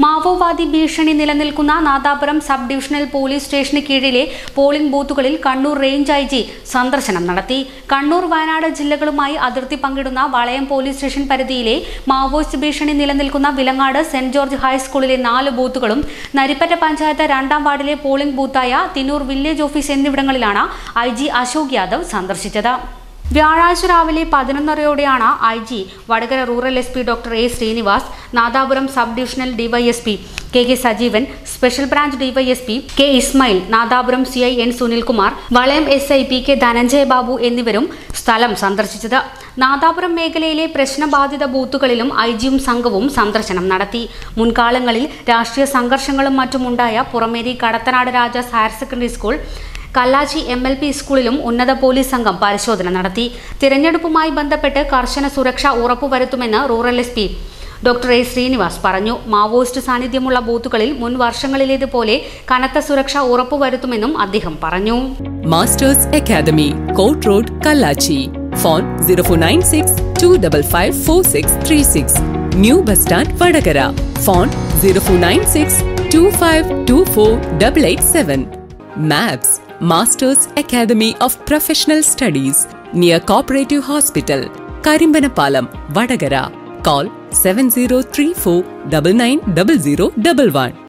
മാവോവാദി ഭീഷണി നിലനിൽക്കുന്ന Nadapuram sub divisional police സ്റ്റേഷന് കീഴിലെ പോളിംഗ് ബൂത്തുകളിൽ കണ്ണൂർ റേഞ്ച് ഐ ജി സന്ദർശനം നടത്തി കണ്ണൂർ വയനാട് ജില്ലകളുമായി അതിർത്തി പങ്കിടുന്ന വളയം പോലീസ് സ്റ്റേഷൻ പരിധിയിലെ മാവോയിസ്റ്റ് ഭീഷണി നിലനിൽക്കുന്ന വിലങ്ങാട് സെന്റ് ജോർജ് ഹൈസ്കൂളിലെ നാല് ബൂത്തുകളും നരിപ്പറ്റ പഞ്ചായത്ത് രണ്ടാം വാർഡിലെ പോളിംഗ് ബൂത്തായ തിന്നൂർ വില്ലേജ് ഓഫീസ് എന്നിവിടങ്ങളിലാണ് ഐ ജി അശോക് യാദവ് സന്ദർശിച്ചത് വ്യാഴാഴ്ച രാവിലെ പതിനൊന്നരയോടെയാണ് I G Vadakara rural S P doctor A Srinivas Nadapuram sub divisional DYSP K K Sajeevan special branch DYSP K Ismail Nadapuram C I N Sunilkumar Valayam S I P K Dhananjaya Babu എന്നിവരും സ്ഥലം സന്ദർശിച്ചത് നാദാപുരം മേഖലയിലെ പ്രശ്നബാധിത ബൂത്തുകളിലും ഐ ജിയും സംഘവും സന്ദർശനം നടത്തി മുൻകാലങ്ങളിൽ രാഷ്ട്രീയ സംഘർഷങ്ങളും മറ്റുമുണ്ടായ Purameri Kadathanad Rajas higher secondary school Kallachi M L P സ്കൂളിലും ഉന്നത പോലീസ് സംഘം പരിശോധന നടത്തി തിരഞ്ഞെടുപ്പുമായി ബന്ധപ്പെട്ട് കർശന സുരക്ഷ ഉറപ്പുവരുത്തുമെന്ന് rural S P doctor A Srinivas പറഞ്ഞു മാവോയിസ്റ്റ് സാന്നിധ്യമുള്ള ബൂത്തുകളിൽ മുൻ വർഷങ്ങളിലേതുപോലെ കനത്ത സുരക്ഷ ഉറപ്പുവരുത്തുമെന്നും അദ്ദേഹം പറഞ്ഞു masters academy court road Kallachi phone zero four nine six two double five four six three six new bus stand Vadakara phone zero four nine six two five two four double eight seven maps masters academy of professional studies near cooperative hospital Karimbanapalam Vadakara call seven zero three four double nine double zero double one